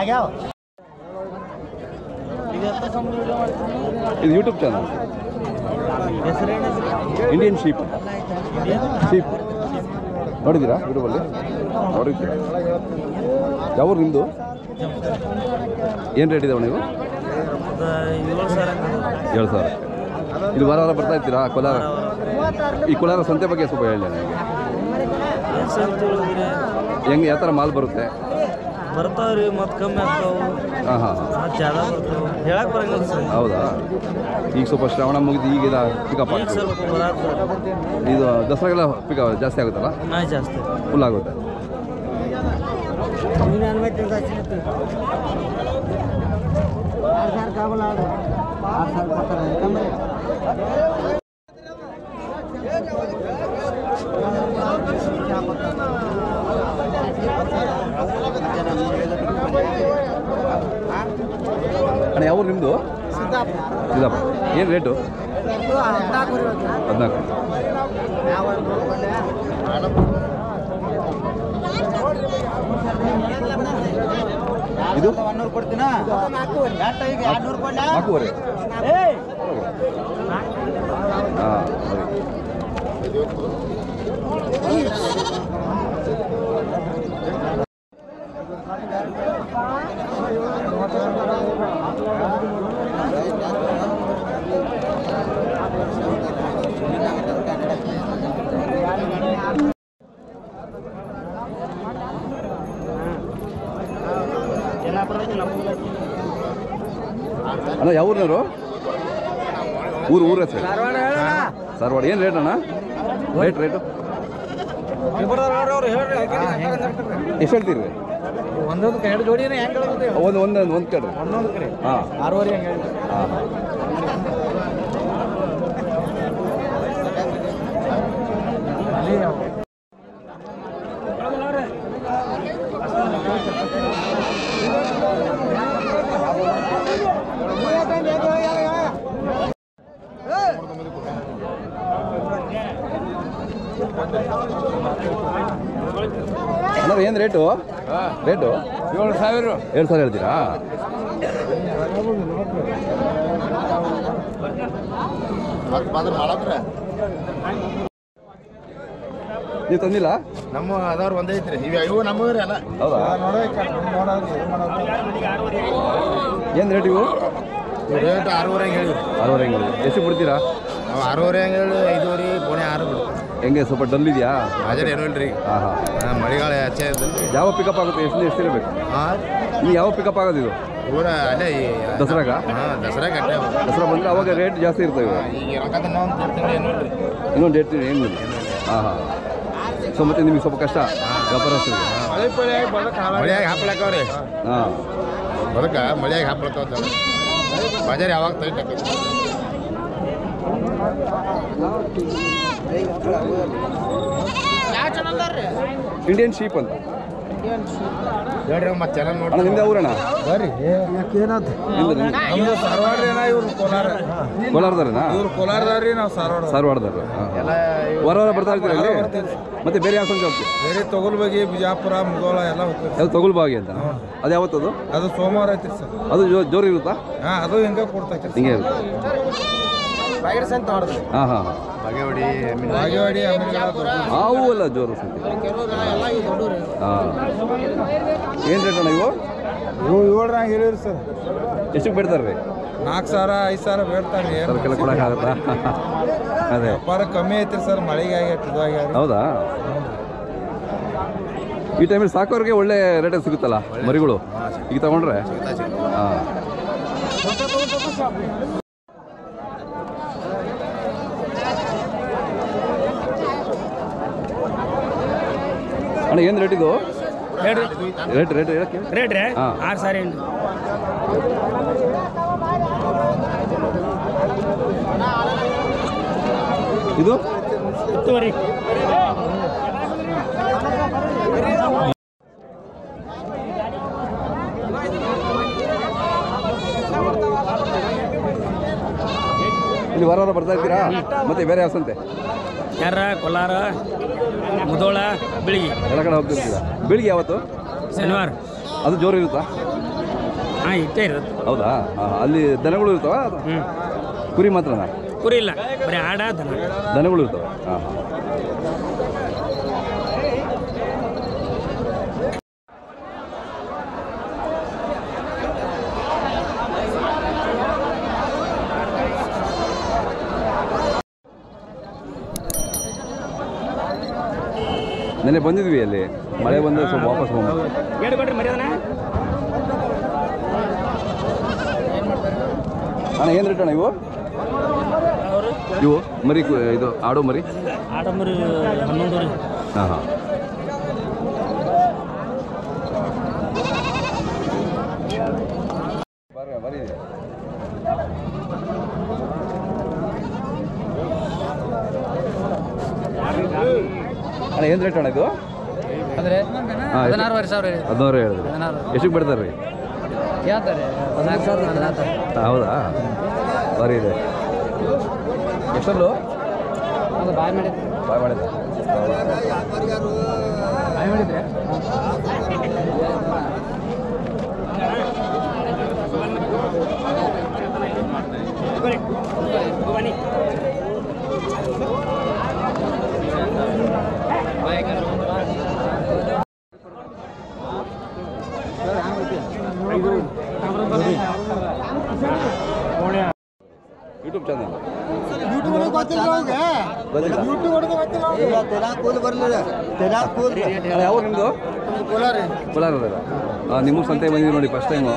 ಆಗ್ಯಾವ ಇದು YouTube channel Indian sheep sheep ನೋಡಿದ್ದೀರಾ ಯೂಟ್ಯೂಬಲ್ಲಿ ನೋಡಿದ್ದೀರಾ ಯಾವ ನಿಮ್ಮದು ಏನು ರೇಟ್ ಇದಾವೆ ನೀವು ಏಳು ಸಾವಿರ ಏಳು ಸಾವಿರ ಇದು ವಾರ ವಾರ ಬರ್ತಾ ಇರ್ತೀರಾ ಕೋಲಾರ ಈ ಕೋಲಾರ ಸಂತೆ ಬಗ್ಗೆ ಸ್ವಲ್ಪ ಹೇಳಿ ನನಗೆ ಹೆಂಗೆ ಯಾವ ಥರ ಮಾಲ್ ಬರುತ್ತೆ ಬರ್ತಾವ್ರಿ ಮತ್ತೆ ಕಮ್ಮಿ ಆಗ್ತಾವು ಹಾಂ ಹಾಂ ಹಾಂ ಮತ್ತೆ ಜಾದ ಬರ್ತಾವು ಹೇಳಕ್ ಬರಂಗಿಲ್ಲ ಸರ್ ಹೌದಾ ಈಗ ಸ್ವಲ್ಪ ಶ್ರಾವಣ ಮುಗಿದು ಈಗ ಪಿಕಪ್ ಈಗ ಆಗ್ತದೆ ಸ್ವಲ್ಪ ಬರಾತ ಇದು ದಸರಾಗೆಲ್ಲ ಪಿಕಪ್ ಜಾಸ್ತಿ ಆಗುತ್ತಲ್ಲ ನಾ ಜಾಸ್ತಿ ಫುಲ್ ಆಗುತ್ತೆ ಅಣ್ಣ ಯಾವ ನಿಮ್ಮದು ಇದಪ್ಪ ಏನು ರೇಟು ಹದಿನಾಲ್ಕು ಇದು ನಾಲ್ಕೂವರೆ ಹಾಂ ಸರಿ ಅಣ್ಣ ಯಾವ ಊರಿನವರು ಊರು ಊರ ಹೆಸರು ಧಾರವಾಡ ಏನು ರೇಟ್ ಅಣ್ಣ ರೇಟ್ ರೇಟು ಎಷ್ಟು ಹೇಳ್ತೀರಿ ಒಂದೊಂದು ಎರಡು ಜೋಡಿನ ಹೆಂಗ್ ಒಂದು ಒಂದು ಒಂದು ಕಡೆ ಒಂದೊಂದು ಕಡೆ ಹಾಂ ಆರೂವರೆ ಹೆಂಗೆ ಹಾಂ ಅಣ್ಣ ಏನು ರೇಟು ರೇಟು ಏಳು ಸಾವಿರ ಏಳು ಸಾವಿರ ಹೇಳ್ತೀರಾ ನೀವು ತಂದಿಲ್ಲ ನಮ್ಮ ಅದಾವ್ರು ಒಂದೇ ಐತ್ರಿ ಇವ ಇವು ನಮ್ಮವ್ರಿ ಅಲ್ಲ ಹೌದಾ ಏನು ರೇಟ್ ಇವು ರೇಟ್ ಆರೂವರೆ ಹಂಗೆ ಹೇಳಿವ್ರಿ ಆರೂವರೆ ಹೆಂಗೆ ಎಷ್ಟು ಬಿಡ್ತೀರಾ ನಾವು ಆರೂವರೆ ಹಂಗೆ ಹೇಳಿ ಐದೂವರೆ ಪೋಣೆ ಆರು ಬಿಡ್ತೀವಿ ಹೆಂಗೆ ಸ್ವಲ್ಪ ಡಲ್ ಇದೆಯಾ ಹಾಜರ್ ಏನೂ ಇಲ್ರಿ ಹಾಂ ಹಾಂ ಹಾಂ ಮಳೆಗಾಲ ಹೆಚ್ಚೆ ಇದ್ದಲ್ರಿ ಯಾವ ಪಿಕಪ್ ಆಗುತ್ತೆ ಎಷ್ಟು ಎಷ್ಟು ಇರಬೇಕು ಹಾಂ ನೀವು ಯಾವ ಪಿಕಪ್ ಆಗೋದು ಇದು ಊರ ಅಲ್ಲೇ ಈ ದಸರಾಗ ಹಾಂ ದಸರಾ ಕಟ್ಟೆ ದಸರಾ ಬಂದರೆ ಅವಾಗ ರೇಟ್ ಜಾಸ್ತಿ ಇರ್ತವೆ ಇವು. ಈಗ ರೊಕ್ಕ ಒಂದು ತಿಂಗಳು ಏನೂ ಇಲ್ರಿ ಇನ್ನೊಂದು ಡೇಟ್ ಏನು ಹಾಂ ಹಾಂ ಸೊ ಮತ್ತೆ ನಿಮಗೆ ಸ್ವಲ್ಪ ಕಷ್ಟ ವ್ಯಾಪಾರಸ್ಥರಿಗೆ ಮಳೆಯಾಗಿ ಹಾಪ್ಲಕ್ಕವ್ರಿ ಹಾಂ ಬದಕ ಮಳೆಯಾಗಿ ಹಾಪ್ಲಕ್ಕವ ಬಜಾರ್ ಯಾವಾಗ ತೈಟ್ ಇಂಡಿಯನ್ ಶೀಪ್ ಅಂತ ಹೇಳ್ರಿ ಮತ್ತೆ ಚೆನ್ನಾಗಿ ಅಣ್ಣ ನೋಡಿ ನಿಮ್ದು ಊರಣ್ಣ ಬರ್ರಿ ಏನಾದ ನಿಮ್ದು ನಮ್ದು ಧಾರವಾಡ್ರೇನ ಇವ್ರು ಕೋಲಾರ ಕೋಲಾರದವ್ರನಾ ಇವ್ರು ಕೋಲಾರದವ್ರಿ ನಾವು ಧಾರವಾಡ ಧಾರವಾಡದವ್ರು ವಾರ ವಾರ ಬರ್ತಾ ಇರ್ತೀರ ಅಲ್ಲಿ ಮತ್ತೆ ಬೇರೆ ಯಾವ ಸಂಜೆ ಹೋಗ್ತೀವಿ ಬೇರೆ ತೊಗಲ್ಬಗಿ ಬಿಜಾಪುರ ಮುಗೋಳ ಎಲ್ಲ ಹೋಗ್ತೀವಿ ಅದು ತಗೊಳ್ಬಾಗಿ ಅಂತ ಅದು ಯಾವತ್ತದು ಅದು ಸೋಮವಾರ ಐತ್ರಿ ಸರ್ ಅದು ಜೋ ಜೋರು ಇರುತ್ತಾ ಹಾಂ ಅದು ಹಿಂಗೆ ಕೊಡ್ತೈತಿ ಹಿಂಗೆ ಇರುತ್ತೆ ಹಾಂ ಹಾಂ ಹಾಂ ಬಗೆವಡಿ ಬಾಗೇವಾಡಿ ಆಮೇಲೆ ಅವು ಅಲ್ಲ ಜೋರು ಸಂತೆ ಹಾಂ ಏನು ರೇಟ್ ಅಣ್ಣ ಇವು ಇವು ಏಳ್ರಾಗ ಹೇಳಿರಿ ಸರ್ ಎಷ್ಟಕ್ಕೆ ಬಿಡ್ತಾರೆ ರೀ ನಾಲ್ಕು ಸಾವಿರ ಐದು ಸಾವಿರ ಬೇಡ್ತಾರೆ ಏನು ಸರ್ಕೆಲ್ಲ ಕೊಡೋಕ್ಕಾಗತ್ತಾ ಅದೇ ವ್ಯಾಪಾರ ಕಮ್ಮಿ ಐತ್ರಿ ಸರ್ ಮಳೆಗೆ ಆಗೈತೆ ಇದು ಆಗ್ಯಾರ ಹೌದಾ ಈ ಟೈಮಲ್ಲಿ ಸಾಕೋರಿಗೆ ಒಳ್ಳೆ ರೇಟಲ್ಲಿ ಸಿಗುತ್ತಲ್ಲ ಮರಿಗಳು ಈಗ ತಗೊಂಡ್ರೆ ಹಾಂ ಅಣ್ಣ ಏನು ರೇಟ್ ಇದು ರೇಟ್ ರೇಟ್ ಹೇಳಕ್ಕೆ ರೇಟ್ ರೀ ಹಾಂ ಆರು ಸಾವಿರ ಎಂಟು ಇದು ಹತ್ತುವರೆ ಇಲ್ಲಿ ವಾರ ವಾರ ಬರ್ತಾ ಇರ್ತೀರಾ ಮತ್ತೆ ಬೇರೆ ಯಾವ ಸಂತೆ ಯಾರ ಕೋಲಾರ ಮುದೋಳ ಬೆಳಿಗ್ಗೆ ಎಲ್ಲ ಕಡೆ ಹೋಗ್ತಿರ್ತೀರಾ ಬೆಳಿಗ್ಗೆ ಯಾವತ್ತು ಶನಿವಾರ ಅದು ಜೋರು ಇರುತ್ತಾ ಹಾಂ ಇಷ್ಟೇ ಇರುತ್ತೆ ಹೌದಾ ಹಾಂ ಅಲ್ಲಿ ದನಗಳು ಇರ್ತಾವ ಹ್ಞೂ ಕುರಿ ಮಾತ್ರನಾ ಕುರಿ ಇಲ್ಲ ಬರೀ ಆಡ ದನ ದನಗಳು ಇರ್ತಾವೆ ಹಾಂ ಹಾಂ ನೆನ್ನೆ ಬಂದಿದ್ವಿ ಅಲ್ಲಿ ಮಳೆ ಬಂದರೆ ಸ್ವಲ್ಪ ವಾಪಸ್ ಹೋಗ್ಬೋದು ಎರಡು ಕೊಡ್ರಿ ಮರ್ಯಾದನ ಅಣ್ಣ ಏನು ರೇಟ್ ಅಣ್ಣ ಇವು ಇವು ಮರಿ ಕು- ಇದು ಆಡೋ ಮರಿ ಆಡಂಬರಿ ಹನ್ನೊಂದು ರೀ ಹಾಂ ಹಾಂ ಬರ್ರಿ ಬರ್ರಿ ಅಣ್ಣ ಏನು ರೇಟ್ ಅಣ್ಣ ಇದು ಅಂದ್ರೆ ಹಾಂ ಹದಿನಾರುವರೆ ಸಾವಿರ ಇದೆ. ಹದಿನಾರು ಹೇಳಿದ್ರಿ ಹದಿನಾರು. ಎಷ್ಟಕ್ಕೆ ಬಿಡ್ತಾರೆ ರೀ ಹೇಳ್ತಾರೆ ಹದಿನಾಲ್ಕು ಸಾವಿರ ಹದಿನಾಲ್ಕು ಹೌದಾ ಬರೀ ಇದೆ ಎಷ್ಟಲ್ಲು ಅದು ಬಾಯ್ ಮಾಡಿದ್ರೆ ಬಾಯ್ ಮಾಡಿದ ಬಾಯ್ ಮಾಡಿದ್ರೆ ಬನ್ನಿ ಯೂಟ್ಯೂಬ್ ಚಾನಲ್ ಯಾವ ನಿಮ್ಮದು ಕೋಲಾರದಲ್ಲ ಹಾಂ ನಿಮ್ಮ ಸಂತೆ ಬಂದಿದ್ದೀವಿ ನೋಡಿ ಫಸ್ಟ್ ಟೈಮು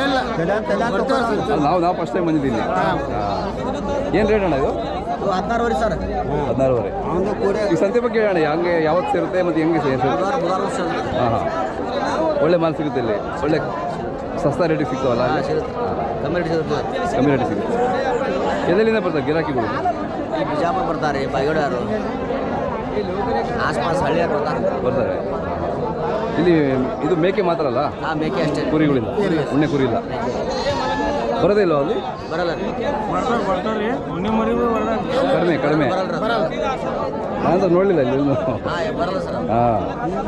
ನಾವು ನಾವು ಫಸ್ಟ್ ಟೈಮ್ ಬಂದಿದ್ದೀನಿ ಏನು ರೇಟ್ ಅಣ್ಣ ಇದು ಹದಿನಾರುವರೆ ಸಾವಿರ ಹದಿನಾರುವರೆ ಈ ಸಂತೆ ಬಗ್ಗೆ ಹೇಳೋಣ ಹಂಗೆ ಯಾವತ್ತು ಸೇರುತ್ತೆ ಮತ್ತು ಹೆಂಗೆ ಸೇರುತ್ತೆ ಹಾಂ ಹಾಂ ಒಳ್ಳೆ ಮಾಲ್ ಸಿಗುತ್ತೆ ಇಲ್ಲಿ ಒಳ್ಳೆ ಸಸ್ತಾ ರೇಟಿಗೆ ಸಿಗ್ತಾವಲ್ಲ ಅಲ್ಲಿ? ಕಮ್ಮಿ ರೇಟ್ ಸಿಗುತ್ತೆ ಕಮ್ಮಿ ರೇಟಿಗೆ ಸಿಗುತ್ತೆ ಎಲ್ಲೆಲ್ಲಿಂದ ಬರ್ತಾರೆ ಗಿರಾಕಿಗಳು ಇಲ್ಲಿ ಬಿಜಾಪುರ ಬರ್ತಾರೆ ಬಾಗೇಡಾರು ಆಸ್ಪಾಸ್ ಹಳ್ಳಿಯಾರು ಬರ್ತಾರೆ ಬರ್ತಾರೆ ಇಲ್ಲಿ ಇದು ಮೇಕೆ ಮಾತ್ರ ಅಲ್ಲ ಆ ಮೇಕೆ ಅಷ್ಟೇ ಕುರಿಗಳಿಲ್ಲ ಉಣ್ಣೆ ಕುರಿ ಇಲ್ಲ ಬರೋದೇ ಇಲ್ವಾ ಅಲ್ಲಿ ಬರಲ್ಲ ಬರ್ತಾರೆ ಬರ್ತಾರೆ ಉಣ್ಣೆ ಮರಿಗೂ ಬರ್ತಾರೆ ಕಡಿಮೆ ಕಡಿಮೆ ಬರಲ್ಲ ನಾನು ನೋಡಲಿಲ್ಲ ಇಲ್ಲಿ ಎಲ್ಲೂ. ಹಾಂ ಬರಲ್ಲ ಸರ್ ಹಾಂ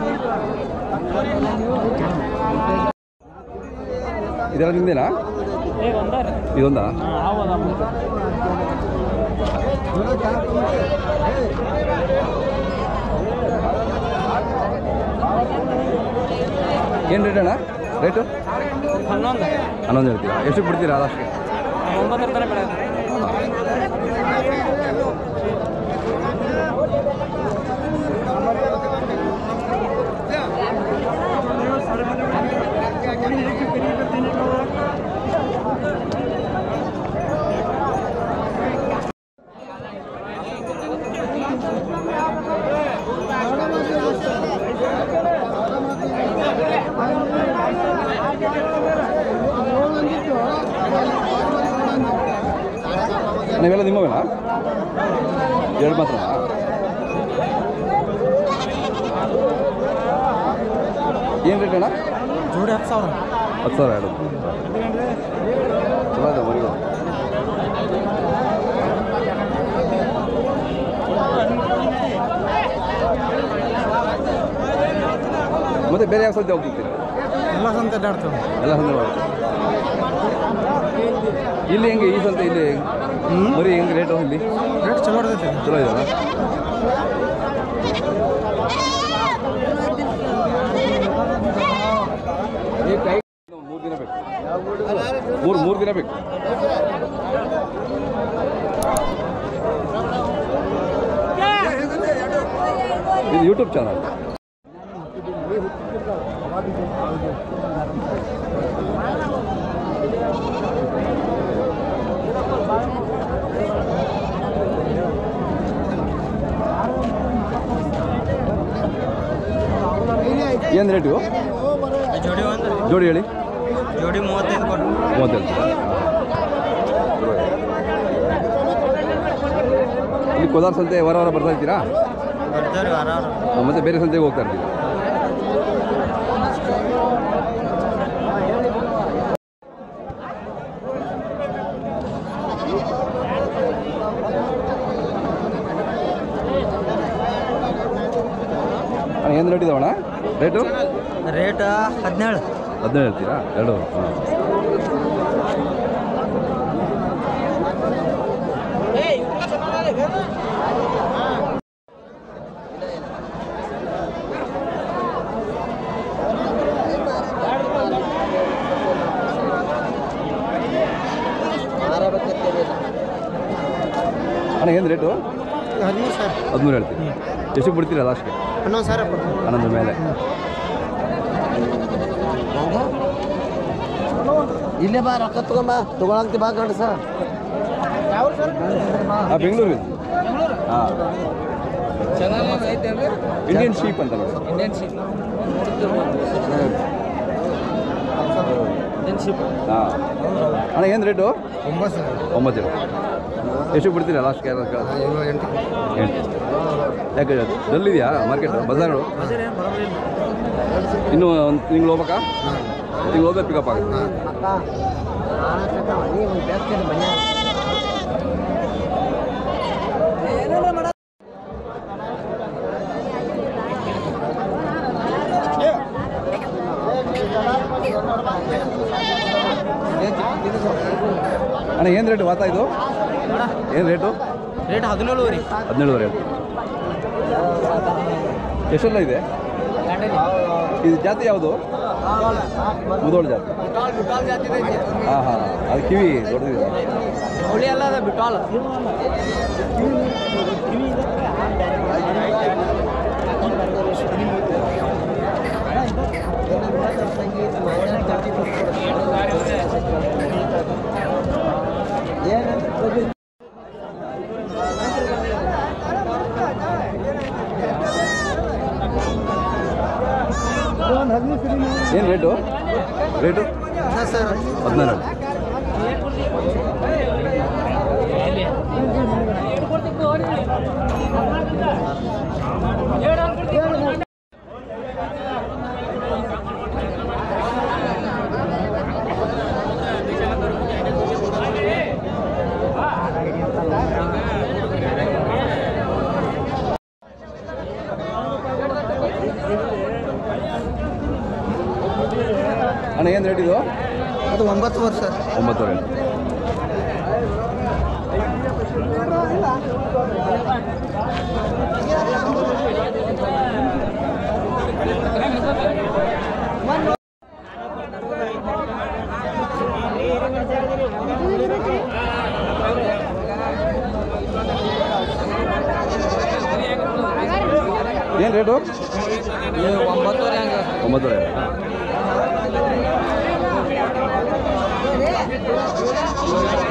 ಇದೆಲ್ಲ ನಿಂದೇನಾ ಈಗ ಒಂದಾರ ಇದೊಂದಾ ಆವದ ಏನು ರೇಟ್ ಅಣ್ಣ ರೇಟು ಹನ್ನೊಂದು ಹನ್ನೊಂದು ಹೇಳ್ತೀರಾ ಎಷ್ಟು ಬಿಡ್ತೀರಾ ಲಾಸ್ಟ್ಗೆ ಒಂಬತ್ತರ ತನಕ ಬೆಳೆದ ನೀವೆಲ್ಲ ನಿಮ್ಮವೇನಾ ಎರಡು ಮಾತ್ರ ಏನು ರೇಟ್ ಅಣ್ಣ ಜೋಡಿ ಹತ್ತು ಸಾವಿರ ಹತ್ತು ಸಾವಿರ ಎರಡು ಚಲೋ ಇದೆ ಮರಿಗಳು ಮತ್ತೆ ಬೇರೆ ಯಾವ ಸದ್ಯ ಹೋಗ್ತಿರ್ತೀರಿ ಎಲ್ಲ ಸಂತೆ ಅಡ್ಡಾಡ್ತೇವೆ ಎಲ್ಲ ಸಂದರ್ಭ ಇಲ್ಲಿ ಹೆಂಗೆ ಈ ಸಂತೆ ಇಲ್ಲಿ ಮರಿ ಹೆಂಗೆ ರೇಟು ಇಲ್ಲಿ ರೇಟ್ ಚಲೋ ಇರ್ತೈತೆ ಚಲೋ ಇದೆಯಲ್ಲ ಮೂರು ದಿನ ಬೇಕು ಮೂರು ಮೂರು ದಿನ ಬೇಕು ಇದು ಯೂಟ್ಯೂಬ್ ಚಾನಲ್ ಏನು ರೇಟು ಜೋಡಿ ಒಂದು ಜೋಡಿ ಹೇಳಿ ಜೋಡಿ ಮೂವತ್ತೈದು ಕೊಟ್ಟು ಮೂವತ್ತೆರಡು ಇಲ್ಲಿ ಕೋಲಾರ ಸಂತೆ ವಾರ ವಾರ ಬರ್ತಾ ಇರ್ತೀರಾ ಬರ್ತಾರೆ ವಾರ ಆ, ಮತ್ತೆ ಬೇರೆ ಸಂತೆಗೆ ಹೋಗ್ತಾ ಇರ್ತೀರಾ ಅಣ್ಣ ಏನು ರೇಟ್ ಇದಾವಣ್ಣ ರೇಟು ರೇಟ್ ಹದಿನೇಳು ಹದಿನೇಳು ಹೇಳ್ತೀರಾ ಎರಡು ಹಾಂ ಅಣ್ಣ ಏನು ರೇಟು ಹದಿಮೂರು ಸರ್ ಹದಿಮೂರು ಹೇಳ್ತೀನಿ ಎಷ್ಟು ಬಿಡ್ತೀರಾ ಲಾಸ್ಟ್ಗೆ ಹನ್ನೊಂದು ಸಾವಿರ ಕೊಡ್ತೀನಿ ಹನ್ನೊಂದು ಮೇಲೆ ಇಲ್ಲೇ ಬಾ ರೊಕ್ಕ ತಗೊಂಬ ತಗೊಳಂತ ಬಾ ಕಣ್ರಿ ಸರ್ ಹಾಂ ಬೆಂಗಳೂರು ಹಾಂ ಇಂಡಿಯನ್ ಶೀಪ್ ಅಂತ ನೋಡಿ ಇಂಡಿಯನ್ ಶಿಪ್ ಇಂಡಿಯನ್ ಶಿಪ್ ಹಾಂ ಅಣ್ಣ ಏನು ರೇಟು ಒಂಬತ್ತು ಸರ್ ಒಂಬತ್ತು ಎಷ್ಟು ಬಿಡ್ತೀರಾ ಲಾಸ್ಟ್ಗೆ ಯಾರು ಏಳು ಎಂಟು ಎಂಟು ಯಾಕೆ ಡಲ್ ಇದೆಯಾ ಮಾರ್ಕೆಟ್ ಬಜಾರು ಇನ್ನೂ ಒಂದು ತಿಂಗಳು ಹೋಗ್ಬೇಕಾ ತಿಂಗಳು ಹೋಗ್ಬೇಕು ಪಿಕಪ್ ಆಗುತ್ತೆ ಅಣ್ಣ ಏನು ರೇಟು ವಾತ ಇದು ಏನು ರೇಟು ರೇಟ್ ಹದಿನೇಳು ರೀ ಹದಿನೇಳುವರೆ ಎಷ್ಟೆಲ್ಲ ಇದೆ ಇದು ಜಾತಿ ಯಾವುದು ಮುದೋಳು ಜಾತಿ ಹಾಂ ಹಾಂ ಅದು ಕಿವಿ ದೊಡ್ಡದಿದೆ ಹುಳಿ ಅಲ್ಲ ಅದ ಬಿಟ್ಟಾಲ್ ಏನು ರೇಟು ರೇಟು ಸರ್ ಹದಿನಾರು ಅಣ್ಣ ಏನು ರೇಟ್ ಇದು ಅದು ಒಂಬತ್ತು ವರ್ಷ ಒಂಬತ್ತುವರೆ ಏನು ರೇಟು ಒಂಬತ್ತುವರೆ ಹಂಗೆ ಒಂಬತ್ತುವರೆ ರೇಟ್